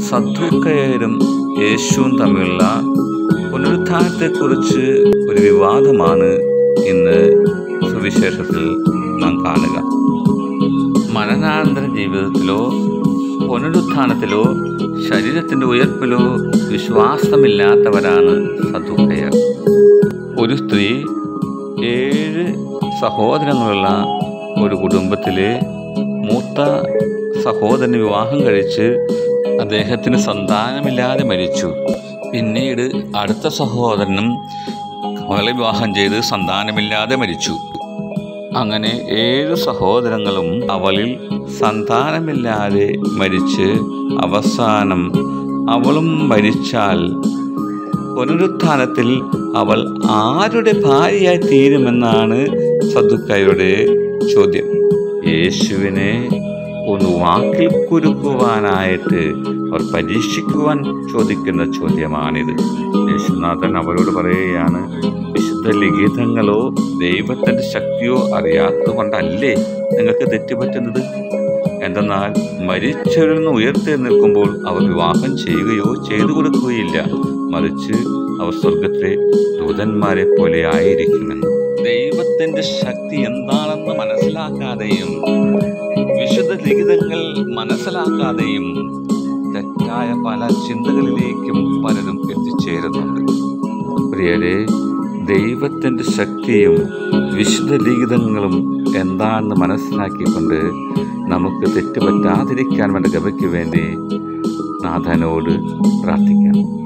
സദ്വക്കയരും യേശുവും തമ്മിലുള്ള പുനരുത്ഥാനത്തെക്കുറിച്ച് ഒരു വിവാദമാണ് ഇന്ന് സുവിശേഷത്തിൽ നാം കാണുക മരണാനന്തര ജീവിതത്തിലോ പുനരുത്ഥാനത്തിലോ ശരീരത്തിൻ്റെ ഉയർപ്പിലോ വിശ്വാസമില്ലാത്തവരാണ് സദുക്കയർ ഒരു സ്ത്രീ ഏഴ് സഹോദരങ്ങളുള്ള ഒരു കുടുംബത്തിലെ മൂത്ത സഹോദരന് വിവാഹം കഴിച്ച് അദ്ദേഹത്തിന് സന്താനമില്ലാതെ മരിച്ചു പിന്നീട് അടുത്ത സഹോദരനും മകളെ വിവാഹം ചെയ്ത് സന്താനമില്ലാതെ മരിച്ചു അങ്ങനെ ഏഴ് സഹോദരങ്ങളും അവളിൽ സന്താനമില്ലാതെ മരിച്ച് അവസാനം അവളും മരിച്ചാൽ പുനരുത്ഥാനത്തിൽ അവൾ ആരുടെ ഭാര്യയായി തീരുമെന്നാണ് സദുക്കയുടെ ചോദ്യം യേശുവിനെ ഒന്ന് വാക്കിൽ കുരുക്കുവാനായിട്ട് അവർ പരീക്ഷിക്കുവാൻ ചോദിക്കുന്ന ചോദ്യമാണിത് യേശുനാഥൻ അവരോട് പറയുകയാണ് വിശുദ്ധ ലിഖിതങ്ങളോ ദൈവത്തിൻ്റെ ശക്തിയോ അറിയാത്തത് കൊണ്ടല്ലേ നിങ്ങൾക്ക് തെറ്റുപറ്റുന്നത് എന്തെന്നാൽ മരിച്ചവരിൽ നിന്ന് ഉയർത്തി നിൽക്കുമ്പോൾ അവർ വിവാഹം ചെയ്യുകയോ ചെയ്തു കൊടുക്കുകയില്ല മറിച്ച് അവർ സ്വർഗത്തിലെ ദൂതന്മാരെ പോലെ ആയിരിക്കുമെന്ന് ദൈവത്തിന്റെ ശക്തി എന്താണെന്ന് മനസ്സിലാക്കാതെയും വിശുദ്ധ ലിഖിതങ്ങൾ മനസ്സിലാക്കാതെയും തെറ്റായ പല ചിന്തകളിലേക്കും പലരും എത്തിച്ചേരുന്നുണ്ട് പ്രിയരെ ദൈവത്തിൻ്റെ ശക്തിയും വിശുദ്ധ ലിഖിതങ്ങളും എന്താണെന്ന് മനസ്സിലാക്കിക്കൊണ്ട് നമുക്ക് തെറ്റുപറ്റാതിരിക്കാൻ വേണ്ട ഗവയ്ക്ക് വേണ്ടി നാഥനോട് പ്രാർത്ഥിക്കാം